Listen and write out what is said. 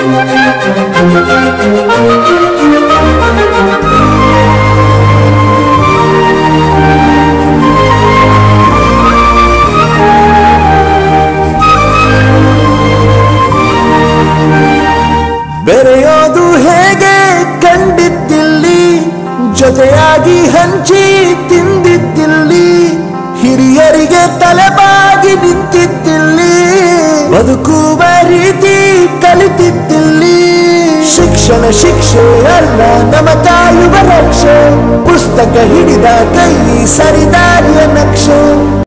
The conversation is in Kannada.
ಬೆರೆಯೋದು ಹೇಗೆ ಕಂಡಿದ್ದಿಲ್ಲಿ ಜೊತೆಯಾಗಿ ಹಂಚಿ ತಿಂದಿದ್ದಿಲ್ಲಿ ಹಿರಿಯರಿಗೆ ತಲೆಬಾಗಿ ನಿಂತಿದ್ದಿಲ್ಲಿ ಬದುಕುವ ರೀತಿ ಕಲಿತಿದ್ದಿಲ್ಲಿ ಶಿಕ್ಷಣ ಶಿಕ್ಷೆ ಅಲ್ಲ ನಮ ಕಾಯುವ ರಕ್ಷೆ ಪುಸ್ತಕ ಹಿಡಿದ ಕೈ ಸರಿದಾರಿಯ ನಕ್ಷೆ